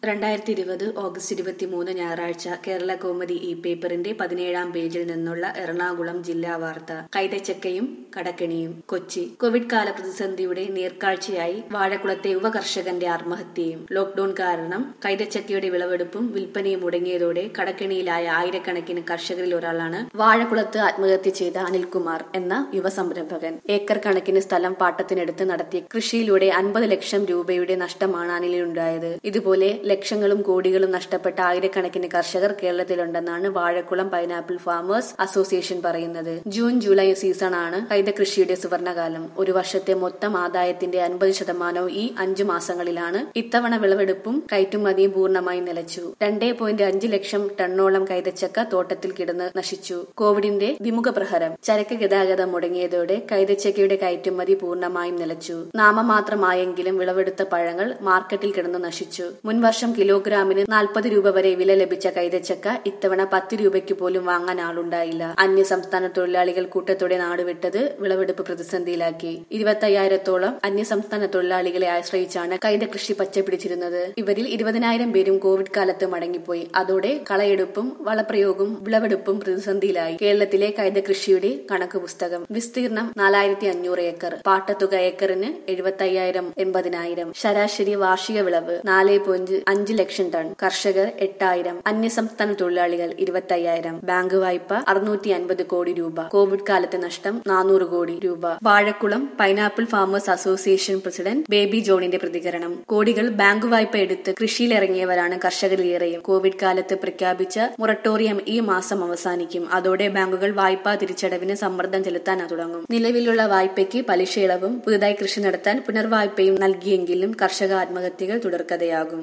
രണ്ടായിരത്തി ഇരുപത് ഓഗസ്റ്റ് ഇരുപത്തിമൂന്ന് ഞായറാഴ്ച കേരള കൗമുദി ഈ പേപ്പറിന്റെ പതിനേഴാം പേജിൽ നിന്നുള്ള എറണാകുളം ജില്ലാ വാർത്ത കൈതച്ചക്കയും കടക്കെണിയും കൊച്ചി കോവിഡ് കാല പ്രതിസന്ധിയുടെ നേർക്കാഴ്ചയായി വാഴക്കുളത്തെ യുവകർഷകന്റെ ആത്മഹത്യയും ലോക്ഡൌൺ കാരണം കൈതച്ചക്കയുടെ വിളവെടുപ്പും വിൽപ്പനയും മുടങ്ങിയതോടെ കടക്കെണിയിലായ ആയിരക്കണക്കിന് കർഷകരിൽ ഒരാളാണ് വാഴക്കുളത്ത് ആത്മഹത്യ ചെയ്ത അനിൽകുമാർ എന്ന യുവസംരംഭകൻ ഏക്കർ കണക്കിന് സ്ഥലം പാട്ടത്തിനെടുത്ത് നടത്തിയ കൃഷിയിലൂടെ അൻപത് ലക്ഷം രൂപയുടെ നഷ്ടമാണ് അനിലിനുണ്ടായത് ഇതുപോലെ ലക്ഷങ്ങളും കോടികളും നഷ്ടപ്പെട്ട ആയിരക്കണക്കിന് കർഷകർ കേരളത്തിലുണ്ടെന്നാണ് വാഴക്കുളം പൈനാപ്പിൾ ഫാമേഴ്സ് അസോസിയേഷൻ പറയുന്നത് ജൂൺ ജൂലൈ സീസണാണ് കൈതകൃഷിയുടെ സുവർണകാലം ഒരു വർഷത്തെ മൊത്തം ആദായത്തിന്റെ അൻപത് ശതമാനവും ഈ അഞ്ചു മാസങ്ങളിലാണ് ഇത്തവണ വിളവെടുപ്പും കയറ്റുമതിയും പൂർണ്ണമായും നിലച്ചു രണ്ടേ പോയിന്റ് അഞ്ച് ലക്ഷം ടണ്ണോളം കൈതച്ചക്ക തോട്ടത്തിൽ കിടന്ന് നശിച്ചു കോവിഡിന്റെ വിമുഖ പ്രഹരം ചരക്ക് ഗതാഗതം മുടങ്ങിയതോടെ കൈതച്ചക്കയുടെ കയറ്റുമതി പൂർണ്ണമായും നിലച്ചു നാമമാത്രമായെങ്കിലും വിളവെടുത്ത പഴങ്ങൾ മാർക്കറ്റിൽ കിടന്ന് നശിച്ചു മുൻവർഷം കിലോഗ്രാമിന് നാൽപ്പത് രൂപ വരെ വില ലഭിച്ച കൈതച്ചക്ക ഇത്തവണ പത്ത് രൂപയ്ക്ക് പോലും വാങ്ങാൻ ആളുണ്ടായില്ല അന്യ സംസ്ഥാന തൊഴിലാളികൾ കൂട്ടത്തോടെ നാടുവിട്ടത് വിളവെടുപ്പ് പ്രതിസന്ധിയിലാക്കി ഇരുപത്തയ്യായിരത്തോളം അന്യ സംസ്ഥാന തൊഴിലാളികളെ ആശ്രയിച്ചാണ് കൈത കൃഷി പച്ചപിടിച്ചിരുന്നത് ഇവരിൽ ഇരുപതിനായിരം പേരും കോവിഡ് കാലത്ത് മടങ്ങിപ്പോയി അതോടെ കളയെടുപ്പും വളപ്രയോഗവും വിളവെടുപ്പും പ്രതിസന്ധിയിലായി കേരളത്തിലെ കൈത കൃഷിയുടെ കണക്ക് പുസ്തകം വിസ്തീർണം നാലായിരത്തി അഞ്ഞൂറ് ഏക്കർ പാട്ടത്തുക ഏക്കറിന് എഴുപത്തയ്യായിരം എൺപതിനായിരം ശരാശരി വാർഷിക വിളവ് നാല് പോയിന്റ് അഞ്ച് ലക്ഷം ടൺ കർഷകർ എട്ടായിരം അന്യസംസ്ഥാന തൊഴിലാളികൾ ഇരുപത്തയ്യായിരം ബാങ്ക് വായ്പ അറുന്നൂറ്റി അൻപത് കോടി രൂപ കോവിഡ് കാലത്തെ നഷ്ടം നാനൂറ് കോടി രൂപ Vazhakulam pineapple farmers association president Baby ജോണിന്റെ പ്രതികരണം കോടികൾ ബാങ്ക് വായ്പ എടുത്ത് കൃഷിയിലിറങ്ങിയവരാണ് കർഷകരിലേറെയും കോവിഡ് കാലത്ത് പ്രഖ്യാപിച്ച മൊറട്ടോറിയം ഈ മാസം അവസാനിക്കും അതോടെ ബാങ്കുകൾ വായ്പാ തിരിച്ചടവിന് സമ്മർദ്ദം ചെലുത്താൻ തുടങ്ങും നിലവിലുള്ള വായ്പയ്ക്ക് പലിശ ഇളവും പുതുതായി കൃഷി നടത്താൻ പുനർവായ്പയും നൽകിയെങ്കിലും കർഷക ആത്മഹത്യകൾ തുടർക്കഥയാകും